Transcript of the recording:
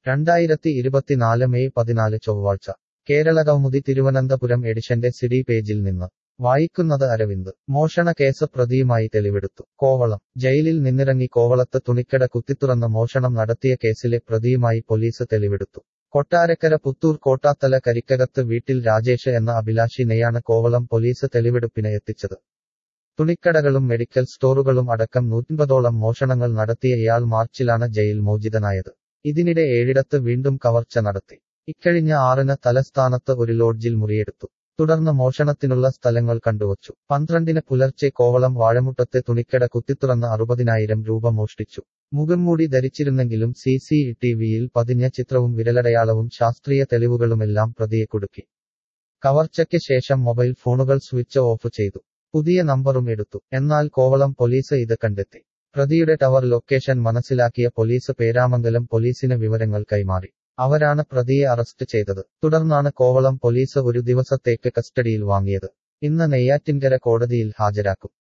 രണ്ടായിരത്തി ഇരുപത്തിനാല് മെയ് പതിനാല് ചൊവ്വാഴ്ച കേരള കൗമുദി തിരുവനന്തപുരം എഡിഷന്റെ സിഡി പേജിൽ നിന്ന് വായിക്കുന്നത് അരവിന്ദ് മോഷണ കേസ് പ്രതിയുമായി തെളിവെടുത്തു കോവളം ജയിലിൽ നിന്നിറങ്ങി കോവളത്ത് തുണിക്കട കുത്തിത്തുറന്ന് മോഷണം നടത്തിയ കേസിലെ പ്രതിയുമായി പോലീസ് തെളിവെടുത്തു കൊട്ടാരക്കര പുത്തൂർ കോട്ടാത്തല കരിക്കകത്ത് വീട്ടിൽ രാജേഷ് എന്ന അഭിലാഷിനെയാണ് കോവളം പോലീസ് തെളിവെടുപ്പിന് എത്തിച്ചത് തുണിക്കടകളും മെഡിക്കൽ സ്റ്റോറുകളും അടക്കം നൂറ്റമ്പതോളം മോഷണങ്ങൾ നടത്തിയ ഇയാൾ മാർച്ചിലാണ് ജയിൽ മോചിതനായത് ഇതിനിടെ ഏഴിടത്ത് വീണ്ടും കവർച്ച നടത്തി ഇക്കഴിഞ്ഞ ആറിന് തലസ്ഥാനത്ത് ഒരു ലോഡ്ജിൽ മുറിയെടുത്തു തുടർന്ന് മോഷണത്തിനുള്ള സ്ഥലങ്ങൾ കണ്ടുവച്ചു പന്ത്രണ്ടിന് പുലർച്ചെ കോവളം വാഴമുട്ടത്തെ തുണിക്കട കുത്തിത്തുറന്ന് അറുപതിനായിരം രൂപ മോഷ്ടിച്ചു മുഖംമൂടി ധരിച്ചിരുന്നെങ്കിലും സി സി ടിവിയിൽ പതിഞ്ഞ ചിത്രവും വിരലടയാളവും ശാസ്ത്രീയ തെളിവുകളുമെല്ലാം പ്രതിയെ കുടുക്കി കവർച്ചയ്ക്ക് ശേഷം മൊബൈൽ ഫോണുകൾ സ്വിച്ച് ഓഫ് ചെയ്തു പുതിയ നമ്പറും എടുത്തു എന്നാൽ കോവളം പോലീസ് ഇത് കണ്ടെത്തി പ്രതിയുടെ ടവർ ലൊക്കേഷൻ മനസ്സിലാക്കിയ പോലീസ് പേരാമംഗലം പോലീസിന് വിവരങ്ങൾ കൈമാറി അവരാണ് പ്രതിയെ അറസ്റ്റ് ചെയ്തത് തുടർന്നാണ് കോവളം പോലീസ് ഒരു ദിവസത്തേക്ക് കസ്റ്റഡിയിൽ വാങ്ങിയത് ഇന്ന് നെയ്യാറ്റിൻകര കോടതിയിൽ ഹാജരാക്കും